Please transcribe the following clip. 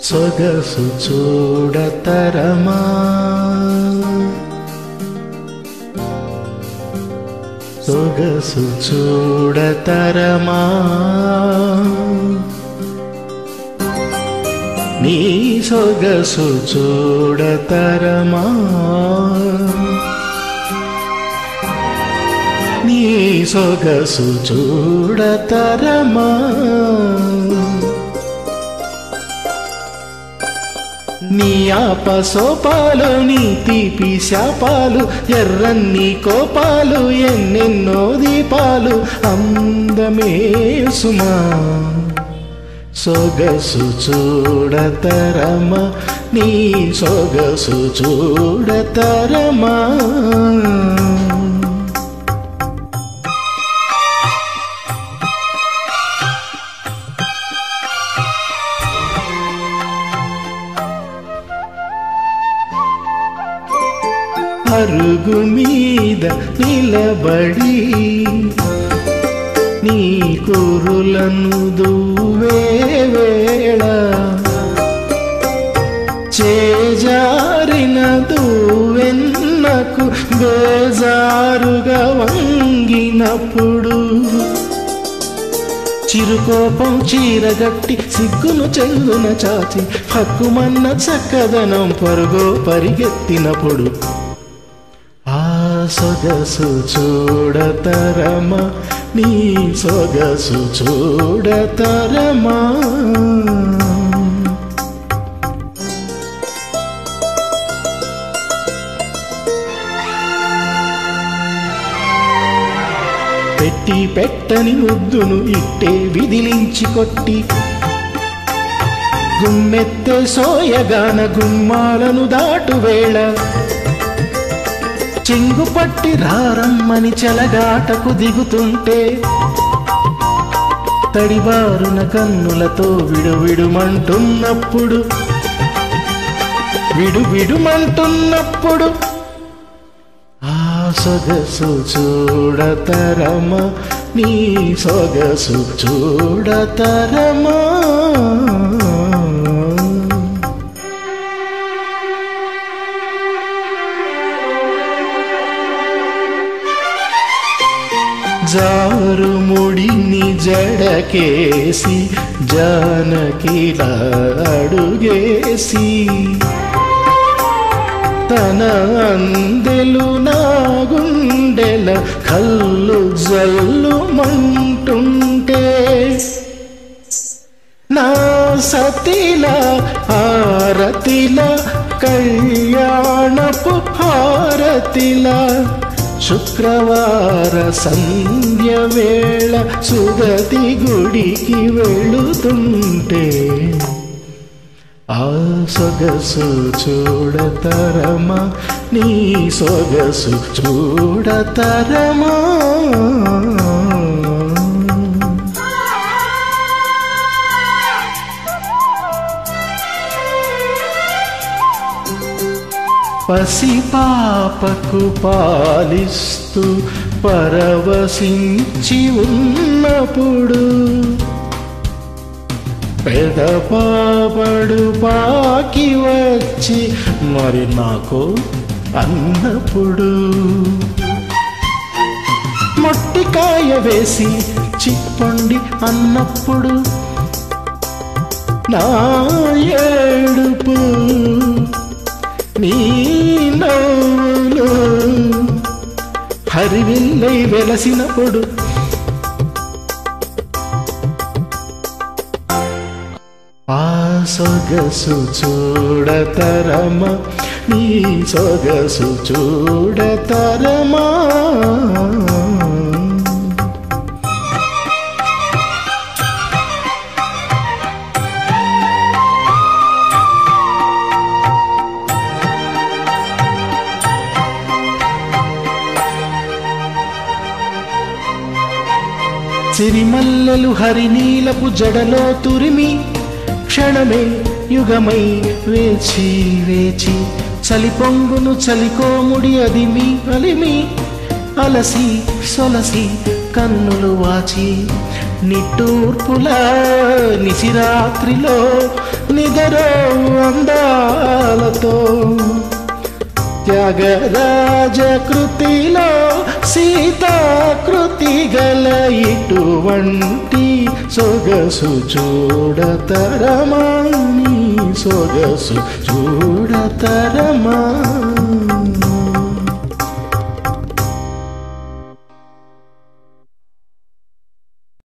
సొగసు చూడతరమా సొగసు చూడతరమా నీ సొగసు చూడతరమా నీ సొగసు చూడతరమా నీ ఆపసోపాలు నీ తీపి శాపాలు ఎర్రన్ని కోపాలు ఎన్నెన్నో దీపాలు అందమే సుమా సొగసు చూడతరమా నీ సొగసు చూడతరమా అరుగు మీద నిలబడి నీ కురులను దువ్వే వేళ చేజారిన దువ్వెన్నకు బేజారుగా వంగినప్పుడు చిరుకోపం చీరగట్టి సిగ్గును చెంగున చాచి హక్కుమన్న చక్కదనం పరుగో పరిగెత్తినప్పుడు ఆ సొగసు చూడతరమా నీ సొగసు చూడతరమా పెట్టి పెట్టని ముద్దును ఇట్టే విదిలించి కొట్టి గుమ్మెత్తే సోయగాన గుమ్మాలను దాటు వేళ చెంగు పట్టి రారమ్మని చెలగాటకు దిగుతుంటే తడిబారున కన్నులతో విడు విడుమంటున్నప్పుడు విడు విడుమంటున్నప్పుడు ఆ సొగసు చూడతరమా నీ సొగసు చూడతరమా జారు ముడిని జడకేసి జానకిలా అడుగేసి తన అందెలు నా గుండెల కల్లు జల్లు మంటుంటే నా సతిల హారతిల కళ్యాణపు హారతిల శుక్రవార సంధ్య వేళ సుగతి గుడికి వెళుతుంటే ఆ సొగసు చూడతరమా నీ సొగసు చూడతరమా పసిపాపకు పాలిస్తూ పరవశించి ఉన్నప్పుడు పెదపాపడు పాకి వచ్చి మరి నాకు అన్నప్పుడు మొట్టికాయ వేసి చిప్పండి అన్నప్పుడు నా ఏడుపు నీ నవ్వులు హరివిల్లై వెలసినప్పుడు ఆ సొగసు చూడతరమా నీ సొగసు చూడతరమా సిరిమల్లెలు హరినీలపు జడలో తురిమి క్షణమే యుగమై వేచి వేచి చలి పొంగును చలికోముడి అదిమి అలిమి అలసి సొలసి కన్నులు వాచి నిట్టూర్పుల నిశిరాత్రిలో నిదరో అందాలతో త్యాగరాజ కృతిలో సీతాకృతి గల ఇటువంటి సొగసు చూడతరమా నీ సొగసు చూడతరమా